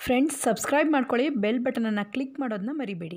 friends subscribe ಮಾಡ್ಕೊಳ್ಳಿ bell ಬಟನನ್ನು click ಮಾಡೋದನ್ನ ಮರಿಬೇಡಿ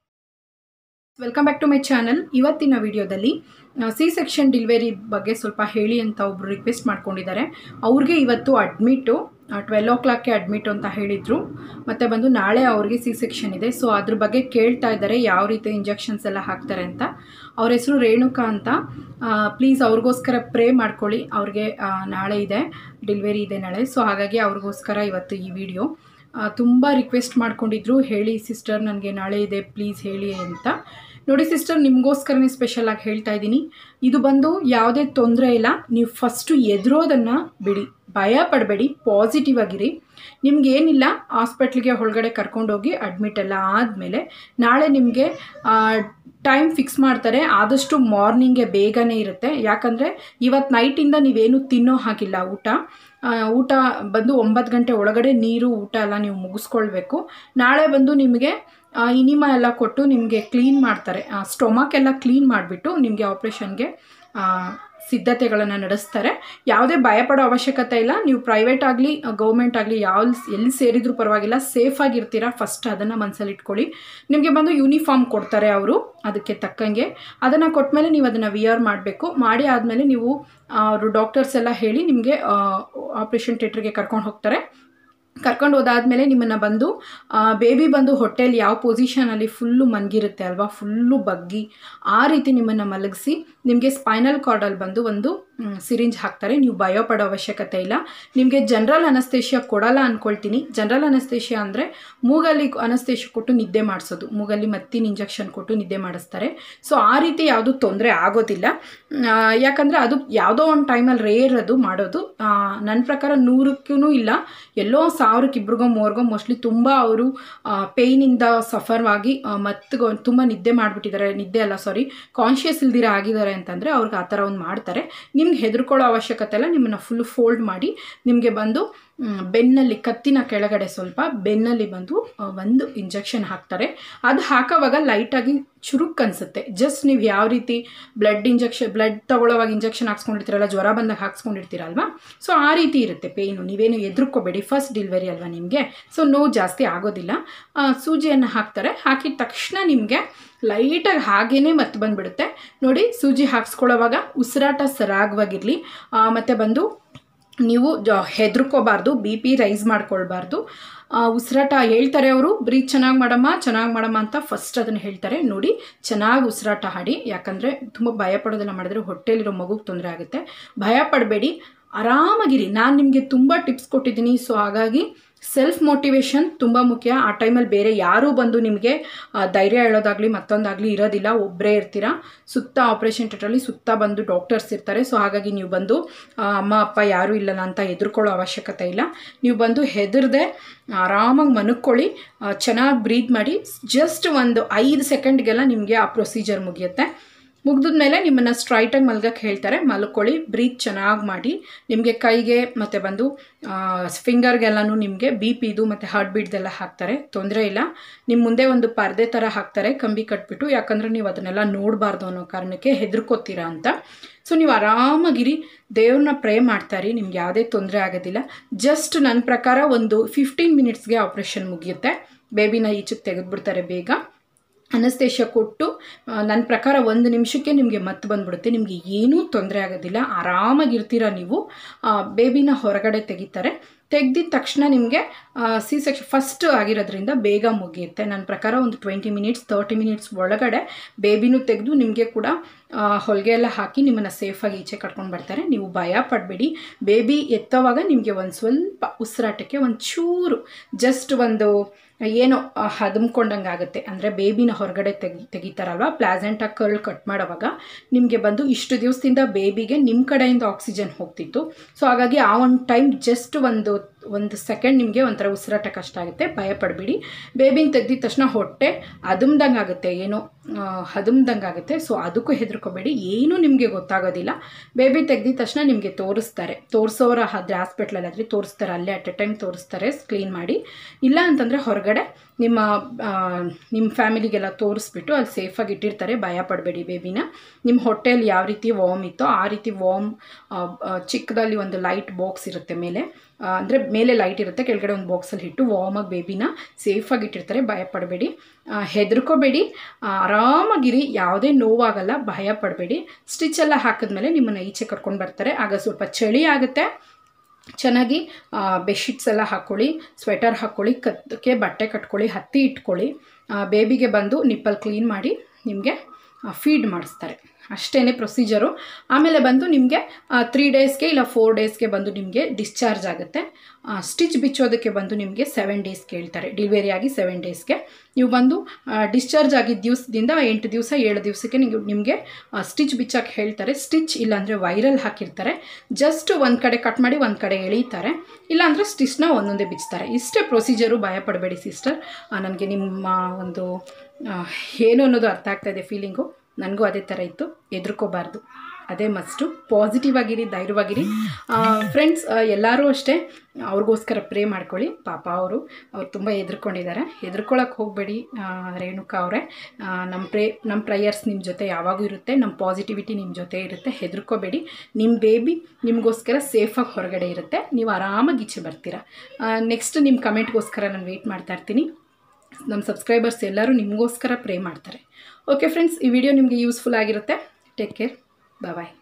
welcome back to my channel ಇವತ್ತಿನ ವಿಡಿಯೋದಲ್ಲಿ ಸಿ ಸೆಕ್ಷನ್ ಡಿಲಿವರಿ ಬಗ್ಗೆ ಸ್ವಲ್ಪ ಹೇಳಿ ಅಂತ ಒಬ್ರು ರಿಕ್ವೆಸ್ಟ್ ಮಾಡ್ಕೊಂಡಿದ್ದಾರೆ ಅವ್ರಿಗೆ ಇವತ್ತು ಅಡ್ಮಿಟು ಟ್ವೆಲ್ ಓ ಕ್ಲಾಕ್ಗೆ ಅಡ್ಮಿಟ್ ಅಂತ ಹೇಳಿದರು ಮತ್ತು ಬಂದು ನಾಳೆ ಅವ್ರಿಗೆ ಸಿ ಸೆಕ್ಷನ್ ಇದೆ ಸೊ ಅದ್ರ ಬಗ್ಗೆ ಕೇಳ್ತಾ ಇದ್ದಾರೆ ಯಾವ ರೀತಿ ಇಂಜೆಕ್ಷನ್ಸ್ ಎಲ್ಲ ಹಾಕ್ತಾರೆ ಅಂತ ಅವ್ರ ಹೆಸರು ರೇಣುಕಾ ಅಂತ ಪ್ಲೀಸ್ ಅವ್ರಿಗೋಸ್ಕರ ಪ್ರೇ ಮಾಡ್ಕೊಳ್ಳಿ ಅವ್ರಿಗೆ ಆ, ನಾಳೆ ಇದೆ ಡಿಲಿವರಿ ಇದೆ ನಾಳೆ ಸೊ ಹಾಗಾಗಿ ಅವ್ರಿಗೋಸ್ಕರ ಇವತ್ತು ಈ ವಿಡಿಯೋ ತುಂಬ ರಿಕ್ವೆಸ್ಟ್ ಮಾಡ್ಕೊಂಡಿದ್ರು ಹೇಳಿ ಸಿಸ್ಟರ್ ನನಗೆ ನಾಳೆ ಇದೆ ಪ್ಲೀಸ್ ಹೇಳಿ ಅಂತ ನೋಡಿ ಸಿಸ್ಟರ್ ನಿಮಗೋಸ್ಕರನೇ ಸ್ಪೆಷಲಾಗಿ ಹೇಳ್ತಾ ಇದ್ದೀನಿ ಇದು ಬಂದು ಯಾವುದೇ ತೊಂದರೆ ಇಲ್ಲ ನೀವು ಫಸ್ಟು ಎದುರೋದನ್ನು ಬಿಡಿ ಭಯ ಪಡಬೇಡಿ ಪಾಸಿಟಿವ್ ಆಗಿರಿ ನಿಮ್ಗೇನಿಲ್ಲ ಹಾಸ್ಪಿಟ್ಲಿಗೆ ಒಳಗಡೆ ಕರ್ಕೊಂಡೋಗಿ ಅಡ್ಮಿಟ್ ಎಲ್ಲ ಆದಮೇಲೆ ನಾಳೆ ನಿಮಗೆ ಟೈಮ್ ಫಿಕ್ಸ್ ಮಾಡ್ತಾರೆ ಆದಷ್ಟು ಮಾರ್ನಿಂಗೆ ಬೇಗನೆ ಇರುತ್ತೆ ಯಾಕಂದರೆ ಇವತ್ತು ನೈಟಿಂದ ನೀವೇನು ತಿನ್ನೋ ಹಾಗಿಲ್ಲ ಊಟ ಆ, ಊಟ ಬಂದು ಒಂಬತ್ತು ಗಂಟೆ ಒಳಗಡೆ ನೀರು ಊಟ ಎಲ್ಲ ನೀವು ಮುಗಿಸ್ಕೊಳ್ಬೇಕು ನಾಳೆ ಬಂದು ನಿಮಗೆ ಆ, ಇನಿಮ ಎಲ್ಲ ಕೊಟ್ಟು ನಿಮಗೆ ಕ್ಲೀನ್ ಮಾಡ್ತಾರೆ ಸ್ಟೊಮಕ್ ಎಲ್ಲ ಕ್ಲೀನ್ ಮಾಡಿಬಿಟ್ಟು ನಿಮಗೆ ಆಪ್ರೇಷನ್ಗೆ ಸಿದ್ಧತೆಗಳನ್ನು ನಡೆಸ್ತಾರೆ ಯಾವುದೇ ಭಯಪಡೋ ಅವಶ್ಯಕತೆ ಇಲ್ಲ ನೀವು ಪ್ರೈವೇಟ್ ಆಗಲಿ ಗೌರ್ಮೆಂಟ್ ಆಗಲಿ ಯಾವ ಎಲ್ಲಿ ಸೇರಿದ್ರೂ ಪರವಾಗಿಲ್ಲ ಸೇಫಾಗಿರ್ತೀರಾ ಫಸ್ಟ್ ಅದನ್ನು ಮನಸ್ಸಲ್ಲಿ ಇಟ್ಕೊಳ್ಳಿ ನಿಮಗೆ ಬಂದು ಯೂನಿಫಾರ್ಮ್ ಕೊಡ್ತಾರೆ ಅವರು ಅದಕ್ಕೆ ತಕ್ಕಂಗೆ ಅದನ್ನು ಕೊಟ್ಟಮೇಲೆ ನೀವು ಅದನ್ನು ವಿಯರ್ ಮಾಡಬೇಕು ಮಾಡಿ ಆದಮೇಲೆ ನೀವು ಅವರು ಡಾಕ್ಟರ್ಸ್ ಎಲ್ಲ ಹೇಳಿ ನಿಮಗೆ ಆಪ್ರೇಷನ್ ಥಿಯೇಟ್ರಿಗೆ ಕರ್ಕೊಂಡು ಹೋಗ್ತಾರೆ ಕರ್ಕೊಂಡು ಹೋದಾದ್ಮೇಲೆ ನಿಮ್ಮನ್ನು ಬಂದು ಬೇಬಿ ಬಂದು ಹೊಟ್ಟೆಲಿ ಯಾವ ಪೊಸಿಷನಲ್ಲಿ ಫುಲ್ಲು ಮನ್ಗಿರುತ್ತೆ ಅಲ್ವಾ ಫುಲ್ಲು ಬಗ್ಗಿ ಆ ರೀತಿ ನಿಮ್ಮನ್ನು ಮಲಗಿಸಿ ನಿಮಗೆ ಸ್ಪೈನಲ್ ಕಾರ್ಡಲ್ಲಿ ಬಂದು ಒಂದು ಸಿರಿಂಜ್ ಹಾಕ್ತಾರೆ ನೀವು ಭಯ ಪಡೋ ಅವಶ್ಯಕತೆ ಇಲ್ಲ ನಿಮಗೆ ಜನರಲ್ ಅನಸ್ತೇಷಿಯಾ ಕೊಡಲ್ಲ ಅಂದ್ಕೊಳ್ತೀನಿ ಜನರಲ್ ಅನಸ್ತೇಷಿಯಾ ಅಂದರೆ ಮೂಗಲ್ಲಿ ಅನಸ್ತೇಷಿಯಾ ಕೊಟ್ಟು ನಿದ್ದೆ ಮಾಡಿಸೋದು ಮೂಗಲ್ಲಿ ಮತ್ತಿನ ಇಂಜೆಕ್ಷನ್ ಕೊಟ್ಟು ನಿದ್ದೆ ಮಾಡಿಸ್ತಾರೆ ಸೊ ಆ ರೀತಿ ಯಾವುದೂ ತೊಂದರೆ ಆಗೋದಿಲ್ಲ ಆ, ಯಾಕಂದರೆ ಅದು ಯಾವುದೋ ಒಂದು ಟೈಮಲ್ಲಿ ರೇರ್ ಅದು ಮಾಡೋದು ನನ್ನ ಪ್ರಕಾರ ನೂರಕ್ಕೂ ಇಲ್ಲ ಎಲ್ಲೋ ಸಾವಿರಕ್ಕೆ ಇಬ್ರಿಗೋ ಮೂರ್ಗೋ ಮೋಸ್ಟ್ಲಿ ತುಂಬ ಅವರು ಪೇಯ್ನಿಂದ ಸಫರ್ ಆಗಿ ಮತ್ತು ತುಂಬ ನಿದ್ದೆ ಮಾಡಿಬಿಟ್ಟಿದ್ದಾರೆ ನಿದ್ದೆ ಅಲ್ಲ ಸಾರಿ ಕಾನ್ಷಿಯಸ್ ಇಲ್ದಿರ ಆಗಿದ್ದಾರೆ ಅಂತಂದರೆ ಅವ್ರಿಗೆ ಆ ಥರ ಒಂದು ಮಾಡ್ತಾರೆ ನಿಮ್ಗೆ ಹೆದರ್ಕೊಳ್ಳೋ ಅವಶ್ಯಕತೆ ಇಲ್ಲ ನಿಮ್ಮನ್ನು ಫುಲ್ ಫೋಲ್ಡ್ ಮಾಡಿ ನಿಮಗೆ ಬಂದು ಮ್, ಬೆನ್ನಲ್ಲಿ ಕತ್ತಿನ ಕೆಳಗಡೆ ಸ್ವಲ್ಪ ಬೆನ್ನಲ್ಲಿ ಬಂದು ಆ, ಒಂದು ಇಂಜೆಕ್ಷನ್ ಹಾಕ್ತಾರೆ ಅದು ಹಾಕೋವಾಗ ಲೈಟಾಗಿ ಚುರುಕ್ ಅನಿಸುತ್ತೆ ಜಸ್ಟ್ ನೀವು ಯಾವ ರೀತಿ ಬ್ಲಡ್ ಇಂಜೆಕ್ಷನ್ ಬ್ಲಡ್ ತಗೊಳ್ಳೋವಾಗ ಇಂಜೆಕ್ಷನ್ ಹಾಕ್ಸ್ಕೊಂಡಿರ್ತೀರಲ್ಲ ಜ್ವರ ಬಂದಾಗ ಹಾಕ್ಸ್ಕೊಂಡಿರ್ತೀರಲ್ವಾ ಸೊ ಆ ರೀತಿ ಇರುತ್ತೆ ಪೇಯ್ನು ನೀವೇನು ಎದುರ್ಕೋಬೇಡಿ ಫಸ್ಟ್ ಡೆಲಿವರಿ ಅಲ್ವಾ ನಿಮಗೆ ಸೊ ನೋವು ಜಾಸ್ತಿ ಆಗೋದಿಲ್ಲ ಆ, ಸೂಜಿಯನ್ನು ಹಾಕ್ತಾರೆ ಹಾಕಿದ ತಕ್ಷಣ ನಿಮಗೆ ಲೈಟಾಗಿ ಹಾಗೇ ಮತ್ತೆ ಬಂದುಬಿಡುತ್ತೆ ನೋಡಿ ಸೂಜಿ ಹಾಕ್ಸ್ಕೊಳ್ಳೋವಾಗ ಉಸಿರಾಟ ಸರಾಗವಾಗಿರಲಿ ಮತ್ತು ಬಂದು ನೀವು ಜ ಹೆದರ್ಕೋಬಾರ್ದು ಬಿ ಪಿ ರೈಸ್ ಮಾಡ್ಕೊಳ್ಬಾರ್ದು ಆ, ಉಸಿರಾಟ ಹೇಳ್ತಾರೆ ಅವರು ಬ್ರೀತ್ ಚೆನ್ನಾಗಿ ಮಾಡಮ್ಮ ಚೆನ್ನಾಗಿ ಮಾಡಮ್ಮ ಅಂತ ಫಸ್ಟ್ ಅದನ್ನು ಹೇಳ್ತಾರೆ ನೋಡಿ ಚೆನ್ನಾಗಿ ಉಸಿರಾಟ ಹಾಡಿ ಯಾಕಂದರೆ ತುಂಬ ಭಯ ಪಡೋದೆಲ್ಲ ಮಾಡಿದ್ರೆ ಹೊಟ್ಟೆಲಿರೋ ಮಗುಗೆ ತೊಂದರೆ ಆಗುತ್ತೆ ಭಯ ಪಡಬೇಡಿ ಆರಾಮಾಗಿರಿ ನಾನು ನಿಮಗೆ ತುಂಬ ಟಿಪ್ಸ್ ಕೊಟ್ಟಿದ್ದೀನಿ ಸೊ ಹಾಗಾಗಿ ಸೆಲ್ಫ್ ಮೋಟಿವೇಶನ್ ತುಂಬ ಮುಖ್ಯ ಆ ಟೈಮಲ್ಲಿ ಬೇರೆ ಯಾರೂ ಬಂದು ನಿಮಗೆ ಆ, ಧೈರ್ಯ ಹೇಳೋದಾಗಲಿ ಮತ್ತೊಂದಾಗಲಿ ಇರೋದಿಲ್ಲ ಒಬ್ಬರೇ ಇರ್ತೀರಾ ಸುತ್ತ ಆಪ್ರೇಷನ್ ಥಿಯೇಟ್ರಲ್ಲಿ ಸುತ್ತ ಬಂದು ಡಾಕ್ಟರ್ಸ್ ಇರ್ತಾರೆ ಸೊ ಹಾಗಾಗಿ ನೀವು ಬಂದು ಆ, ಅಮ್ಮ ಅಪ್ಪ ಯಾರೂ ಇಲ್ಲಲ್ಲ ಅಂತ ಹೆದರ್ಕೊಳ್ಳೋ ಅವಶ್ಯಕತೆ ಇಲ್ಲ ನೀವು ಬಂದು ಹೆದರದೆ ಆರಾಮಾಗಿ ಮನುಕ್ಕೊಳ್ಳಿ ಚೆನ್ನಾಗಿ ಬ್ರೀತ್ ಮಾಡಿ ಜಸ್ಟ್ ಒಂದು ಐದು ಸೆಕೆಂಡ್ಗೆಲ್ಲ ನಿಮಗೆ ಆ ಪ್ರೊಸೀಜರ್ ಮುಗಿಯುತ್ತೆ ಮುಗಿದ್ಮೇಲೆ ನಿಮ್ಮನ್ನು ಸ್ಟ್ರೈಟಾಗಿ ಮಲ್ಗಕ್ಕೆ ಹೇಳ್ತಾರೆ ಮಲ್ಕೊಳ್ಳಿ ಬ್ರೀತ್ ಚೆನ್ನಾಗಿ ಮಾಡಿ ನಿಮಗೆ ಕೈಗೆ ಮತ್ತು ಬಂದು ಫಿಂಗರ್ಗೆಲ್ಲನೂ ನಿಮಗೆ ಬಿ ಪಿದು ಮತ್ತು ಹಾರ್ಟ್ ಬೀಟ್ದೆಲ್ಲ ಹಾಕ್ತಾರೆ ತೊಂದರೆ ಇಲ್ಲ ನಿಮ್ಮ ಮುಂದೆ ಒಂದು ಪರ್ದೆ ಥರ ಹಾಕ್ತಾರೆ ಕಂಬಿ ಕಟ್ಬಿಟ್ಟು ಯಾಕಂದರೆ ನೀವು ಅದನ್ನೆಲ್ಲ ನೋಡಬಾರ್ದು ಅನ್ನೋ ಕಾರಣಕ್ಕೆ ಹೆದರ್ಕೋತೀರಾ ಅಂತ ಸೊ ನೀವು ಆರಾಮಾಗಿರಿ ದೇವ್ರನ್ನ ಪ್ರೇ ಮಾಡ್ತಾರಿ ನಿಮ್ಗೆ ಯಾವುದೇ ತೊಂದರೆ ಆಗೋದಿಲ್ಲ ಜಸ್ಟ್ ನನ್ನ ಪ್ರಕಾರ ಒಂದು ಫಿಫ್ಟೀನ್ ಮಿನಿಟ್ಸ್ಗೆ ಆಪ್ರೇಷನ್ ಮುಗಿಯುತ್ತೆ ಬೇಬಿನ ಈಚೆಗೆ ತೆಗೆದುಬಿಡ್ತಾರೆ ಬೇಗ ಅನಸ್ತೇಷ ಕೊಟ್ಟು ನನ್ನ ಪ್ರಕಾರ ಒಂದು ನಿಮಿಷಕ್ಕೆ ನಿಮಗೆ ಮತ್ತೆ ಬಂದ್ಬಿಡುತ್ತೆ ನಿಮಗೆ ಏನೂ ತೊಂದರೆ ಆಗೋದಿಲ್ಲ ಆರಾಮಾಗಿರ್ತೀರ ನೀವು ಆ, ಬೇಬಿನ ಹೊರಗಡೆ ತೆಗಿತಾರೆ ತೆಗ್ದಿದ ತಕ್ಷಣ ನಿಮಗೆ ಸಿ ಸೆಕ್ಷನ್ ಫಸ್ಟ್ ಆಗಿರೋದ್ರಿಂದ ಬೇಗ ಮುಗಿಯುತ್ತೆ ನನ್ನ ಪ್ರಕಾರ ಒಂದು ಟ್ವೆಂಟಿ ಮಿನಿಟ್ಸ್ ತರ್ಟಿ ಮಿನಿಟ್ಸ್ ಒಳಗಡೆ ಬೇಬಿನೂ ತೆಗೆದು ನಿಮಗೆ ಕೂಡ ಆ, ಹೊಲಿಗೆ ಎಲ್ಲ ಹಾಕಿ ನಿಮ್ಮನ್ನು ಸೇಫಾಗಿ ಈಚೆ ಕರ್ಕೊಂಡು ಬರ್ತಾರೆ ನೀವು ಭಯ ಪಡಬೇಡಿ ಬೇಬಿ ಎತ್ತೋವಾಗ ನಿಮಗೆ ಒಂದು ಸ್ವಲ್ಪ ಉಸಿರಾಟಕ್ಕೆ ಒಂದು ಚೂರು ಜಸ್ಟ್ ಒಂದು ಏನೋ ಹದಮ್ಕೊಂಡಂಗೆ ಆಗುತ್ತೆ ಅಂದರೆ ಬೇಬಿನ ಹೊರಗಡೆ ತೆಗಿ ತೆಗಿತಾರಲ್ವ ಪ್ಲಾಸೆಂಟಾಗಿ ಕರ್ಲ್ ಕಟ್ ಮಾಡೋವಾಗ ನಿಮಗೆ ಬಂದು ಇಷ್ಟು ದಿವಸದಿಂದ ಬೇಬಿಗೆ ನಿಮ್ಮ ಕಡೆಯಿಂದ ಆಕ್ಸಿಜನ್ ಹೋಗ್ತಿತ್ತು ಸೊ ಹಾಗಾಗಿ ಆ ಒಂದು ಟೈಮ್ ಜಸ್ಟ್ ಒಂದು ಒಂದು ಸೆಕೆಂಡ್ ನಿಮಗೆ ಒಂಥರ ಉಸಿರಾಟ ಕಷ್ಟ ಆಗುತ್ತೆ ಭಯ ಪಡಬೇಡಿ ಬೇಬಿನ ತೆಗ್ದಿದ ತಕ್ಷಣ ಹೊಟ್ಟೆ ಅದಮ್ದಂಗೆ ಆಗುತ್ತೆ ಏನೋ ಹದಮ್ದಂಗೆ ಆಗುತ್ತೆ ಸೊ ಅದಕ್ಕೂ ಹೆದರ್ಕೋಬೇಡಿ ಏನೂ ನಿಮಗೆ ಗೊತ್ತಾಗೋದಿಲ್ಲ ಬೇಬಿ ತೆಗ್ದಿದ ತಕ್ಷಣ ನಿಮಗೆ ತೋರಿಸ್ತಾರೆ ತೋರಿಸೋರ ಆದ್ರೆ ಹಾಸ್ಪಿಟ್ಲಲ್ಲಿ ಆದರೆ ತೋರಿಸ್ತಾರೆ ಅಲ್ಲೇ ಅಟ್ ಎ ಟೈಮ್ ತೋರಿಸ್ತಾರೆ ಕ್ಲೀನ್ ಮಾಡಿ ಇಲ್ಲ ಅಂತಂದರೆ ಹೊರಗಡೆ ನಿಮ್ಮ ಆ, ನಿಮ್ಮ ಫ್ಯಾಮಿಲಿಗೆಲ್ಲ ತೋರಿಸ್ಬಿಟ್ಟು ಅಲ್ಲಿ ಸೇಫಾಗಿ ಇಟ್ಟಿರ್ತಾರೆ ಭಯ ಪಡಬೇಡಿ ಬೇಬಿನ ನಿಮ್ಮ ಹೊಟ್ಟೆಯಲ್ಲಿ ಯಾವ ರೀತಿ ವಾಮ್ ಇತ್ತೋ ಆ ರೀತಿ ವಾಮ್ ಚಿಕ್ಕದಲ್ಲಿ ಒಂದು ಲೈಟ್ ಬಾಕ್ಸ್ ಇರುತ್ತೆ ಮೇಲೆ ಅಂದರೆ ಮೇಲೆ ಲೈಟ್ ಇರುತ್ತೆ ಕೆಳಗಡೆ ಒಂದು ಬಾಕ್ಸಲ್ಲಿ ಇಟ್ಟು ವಾರ್ಮಾಗಿ ಬೇಬಿನ ಸೇಫಾಗಿ ಇಟ್ಟಿರ್ತಾರೆ ಭಯ ಪಡಬೇಡಿ ಹೆದರ್ಕೋಬೇಡಿ ಆರಾಮಾಗಿರಿ ಯಾವುದೇ ನೋವಾಗಲ್ಲ ಭಯ ಪಡಬೇಡಿ ಸ್ಟಿಚ್ ಎಲ್ಲ ಹಾಕಿದ್ಮೇಲೆ ನಿಮ್ಮನ್ನು ಈಚೆ ಕರ್ಕೊಂಡು ಬರ್ತಾರೆ ಆಗ ಸ್ವಲ್ಪ ಚಳಿ ಆಗುತ್ತೆ ಚೆನ್ನಾಗಿ ಬೆಡ್ಶೀಟ್ಸ್ ಎಲ್ಲ ಹಾಕ್ಕೊಳ್ಳಿ ಸ್ವೆಟರ್ ಹಾಕ್ಕೊಳ್ಳಿ ಕತ್ತಕ್ಕೆ ಬಟ್ಟೆ ಕಟ್ಕೊಳ್ಳಿ ಹತ್ತಿ ಇಟ್ಕೊಳ್ಳಿ ಬೇಬಿಗೆ ಬಂದು ನಿಪ್ಪಲ್ ಕ್ಲೀನ್ ಮಾಡಿ ನಿಮಗೆ ಫೀಡ್ ಮಾಡಿಸ್ತಾರೆ ಅಷ್ಟೇ ಪ್ರೊಸೀಜರು ಆಮೇಲೆ ಬಂದು ನಿಮಗೆ ತ್ರೀ ಡೇಸ್ಗೆ ಇಲ್ಲ ಫೋರ್ ಡೇಸ್ಗೆ ಬಂದು ನಿಮಗೆ ಡಿಸ್ಚಾರ್ಜ್ ಆಗುತ್ತೆ ಸ್ಟಿಚ್ ಬಿಚ್ಚೋದಕ್ಕೆ ಬಂದು ನಿಮಗೆ ಸೆವೆನ್ ಡೇಸ್ಗೆ ಹೇಳ್ತಾರೆ ಡಿಲಿವರಿ ಆಗಿ ಸೆವೆನ್ ಡೇಸ್ಗೆ ನೀವು ಬಂದು ಡಿಸ್ಚಾರ್ಜ್ ಆಗಿದ್ದ ದಿವಸದಿಂದ ಎಂಟು ದಿವಸ ಏಳು ದಿವಸಕ್ಕೆ ನೀವು ನಿಮಗೆ ಸ್ಟಿಚ್ ಬಿಚ್ಚೋಕ್ಕೆ ಹೇಳ್ತಾರೆ ಸ್ಟಿಚ್ ಇಲ್ಲಾಂದರೆ ವೈರಲ್ ಹಾಕಿರ್ತಾರೆ ಜಸ್ಟ್ ಒಂದು ಕಡೆ ಕಟ್ ಮಾಡಿ ಒಂದು ಕಡೆ ಎಳೀತಾರೆ ಇಲ್ಲಾಂದರೆ ಸ್ಟಿಚ್ನ ಒಂದೊಂದೇ ಬಿಚ್ತಾರೆ ಇಷ್ಟೇ ಪ್ರೊಸೀಜರು ಭಯ ಪಡಬೇಡಿ ಸಿಸ್ಟರ್ ನನಗೆ ನಿಮ್ಮ ಒಂದು ಏನು ಅನ್ನೋದು ಅರ್ಥ ಆಗ್ತಾ ಇದೆ ಫೀಲಿಂಗು ನನಗೂ ಅದೇ ಥರ ಇತ್ತು ಹೆದರ್ಕೋಬಾರ್ದು ಅದೇ ಮಸ್ಟು ಪಾಸಿಟಿವ್ ಆಗಿರಿ ಧೈರ್ಯವಾಗಿರಿ ಫ್ರೆಂಡ್ಸ್ ಎಲ್ಲರೂ ಅಷ್ಟೇ ಅವ್ರಿಗೋಸ್ಕರ ಪ್ರೇ ಮಾಡ್ಕೊಳ್ಳಿ ಪಾಪ ಅವರು ಅವ್ರು ತುಂಬ ಹೆದರ್ಕೊಂಡಿದ್ದಾರೆ ಹೆದರ್ಕೊಳಕ್ಕೆ ಹೋಗಬೇಡಿ ರೇಣುಕಾ ಅವರೇ ನಮ್ಮ ಪ್ರೇ ನಮ್ಮ ಪ್ರಯರ್ಸ್ ನಿಮ್ಮ ಜೊತೆ ಯಾವಾಗೂ ಇರುತ್ತೆ ನಮ್ಮ ಪಾಸಿಟಿವಿಟಿ ನಿಮ್ಮ ಜೊತೆ ಇರುತ್ತೆ ಹೆದರ್ಕೋಬೇಡಿ ನಿಮ್ಮ ಬೇಬಿ ನಿಮಗೋಸ್ಕರ ಸೇಫಾಗಿ ಹೊರಗಡೆ ಇರುತ್ತೆ ನೀವು ಆರಾಮಾಗಿ ಈಚೆ ಬರ್ತೀರಾ ನೆಕ್ಸ್ಟ್ ನಿಮ್ಮ ಕಮೆಂಟ್ಗೋಸ್ಕರ ನಾನು ವೆಯ್ಟ್ ಮಾಡ್ತಾ ಇರ್ತೀನಿ ನಮ್ಮ ಸಬ್ಸ್ಕ್ರೈಬರ್ಸ್ ಎಲ್ಲರೂ ನಿಮಗೋಸ್ಕರ ಪ್ರೇ ಮಾಡ್ತಾರೆ ಓಕೆ ಫ್ರೆಂಡ್ಸ್ ಈ ವಿಡಿಯೋ ನಿಮಗೆ ಯೂಸ್ಫುಲ್ ಆಗಿರುತ್ತೆ ಟೇಕ್ ಕೇರ್ ಬಾಯ್